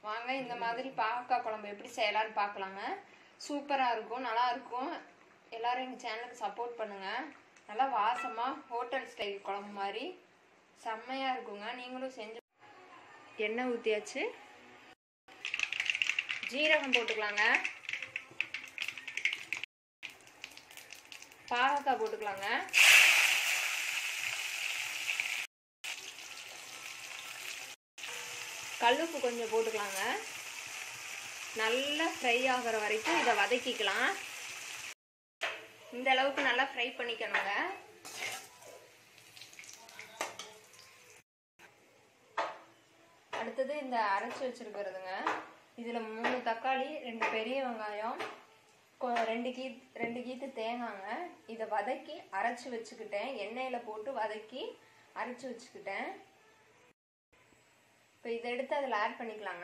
வாங்க இந்த மாதிரி பாவக்காய் குழம்பு எப்படி செய்யலாம்னு பார்க்கலாங்க சூப்பராக இருக்கும் நல்லா இருக்கும் எல்லாரும் எங்கள் சேனலுக்கு சப்போர்ட் பண்ணுங்க நல்லா வாசமாக ஹோட்டல் ஸ்டைல் குழம்பு மாதிரி செம்மையாக இருக்குங்க நீங்களும் செஞ்சு எண்ணெய் ஊற்றியாச்சு ஜீரகம் போட்டுக்கலாங்க பாவக்காய் போட்டுக்கலாங்க கல்லுப்பு கொஞ்சம் போட்டுக்கலாங்க நல்லா ஃப்ரை ஆகிற வரைக்கும் இதை வதக்கிக்கலாம் இந்த அளவுக்கு நல்லா ஃப்ரை பண்ணிக்கணுங்க அடுத்தது இந்த அரைச்சி வச்சிருக்கிறதுங்க இதில் மூணு தக்காளி ரெண்டு பெரிய வெங்காயம் கொ- ரெண்டு கீ ரெண்டு கீத்து தேங்காங்க இதை வதக்கி அரைச்சி வச்சுக்கிட்டேன் எண்ணெயில் போட்டு வதக்கி அரைச்சி வச்சுக்கிட்டேன் இப்போ இதை எடுத்து அதில் ஆட் பண்ணிக்கலாங்க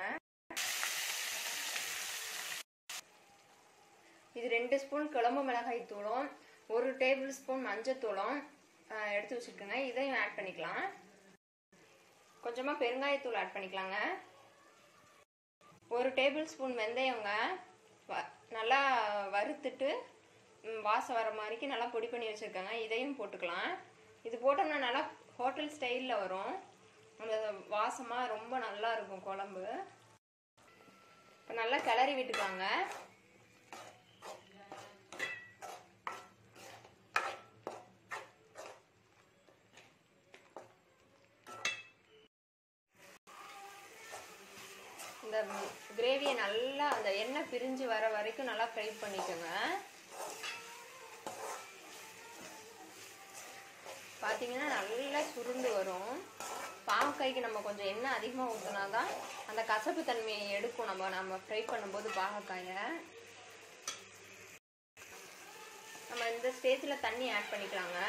இது ரெண்டு ஸ்பூன் குழம்பு மிளகாய் தூளும் ஒரு டேபிள் ஸ்பூன் மஞ்சத்தூளும் ஆஹ், எடுத்து வச்சுருக்கேங்க இதையும் ஆட் பண்ணிக்கலாம் கொஞ்சமாக பெருங்காயத்தூள் ஆட் பண்ணிக்கலாங்க ஒரு டேபிள் ஸ்பூன் வெந்தயங்க வ- நல்லா வறுத்துட்டு ம், வாசம் வர மாதிரிக்கு நல்லா பொடி பண்ணி வச்சுருக்கேங்க இதையும் போட்டுக்கலாம் இது போட்டோம்னா நல்லா ஹோட்டல் ஸ்டைலில் வரும் அந்த வாசமாக ரொம்ப நல்லா இருக்கும் குழம்பு இப்போ நல்லா கிளறி விட்டுக்கலாங்க இந்த கிரேவியை நல்லா அந்த எண்ணெய் பிரிஞ்சு வர வரைக்கும் நல்லா ஃப்ரை பண்ணிக்கோங்க பார்த்தீங்கன்னா நல்லா சுருண்டு வரும் பாவக்காய்க்கு நம்ம கொஞ்சம் எண்ணெய் அதிகமாக ஊற்றினா தான் அந்த கசப்பு தன்மையை எடுக்கும் நம்ம நம்ம ஃப்ரை பண்ணும்போது பாவக்காயை நம்ம இந்த ஸ்டேஜில் தண்ணி ஆட் பண்ணிக்கலாங்க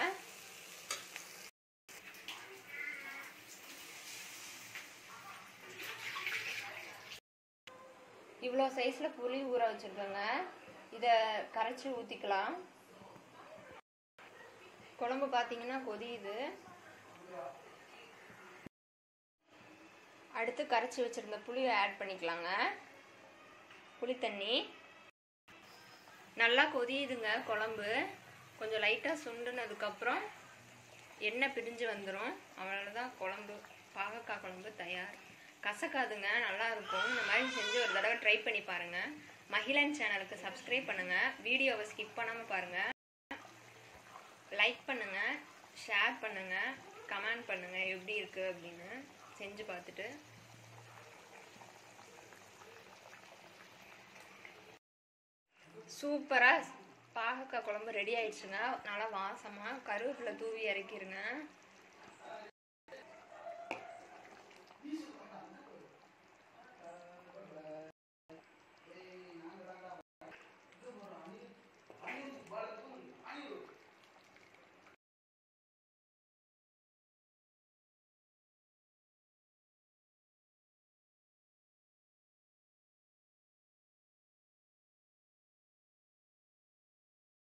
இவ்வளோ சைஸில் புளி ஊற வச்சுருக்கேங்க இதை கரைச்சி ஊற்றிக்கலாம் குழம்பு பார்த்தீங்கன்னா கொதியுது அடுத்து கரைச்சி வச்சுருந்த புளியை ஆட் பண்ணிக்கலாங்க புளி தண்ணி நல்லா கொதியுதுங்க குழம்பு கொஞ்சம் லைட்டாக சுண்டுனதுக்கப்புறம் எண்ணெய் பிரிஞ்சு வந்துடும் அவ்வளோதான் குழம்பு பாவக்காய் குழம்பு தயார் கசக்காதுங்க நல்லா இருக்கும் இந்த மாதிரி செஞ்சு ஒரு தடவை ட்ரை பண்ணி பாருங்கள் மகிழன் சேனலுக்கு சப்ஸ்கிரைப் பண்ணுங்கள் வீடியோவை ஸ்கிப் பண்ணாமல் பாருங்கள் லைக் பண்ணுங்கள் ஷேர் பண்ணுங்கள் கமெண்ட் பண்ணுங்கள் எப்படி இருக்குது அப்படின்னு செஞ்சு பார்த்துட்டு சூப்பராக பாகக்காய் குழம்பு ரெடி ஆயிடுச்சுங்க நல்லா வாசமாக கருவேப்பிலை தூவி இறக்கிருங்க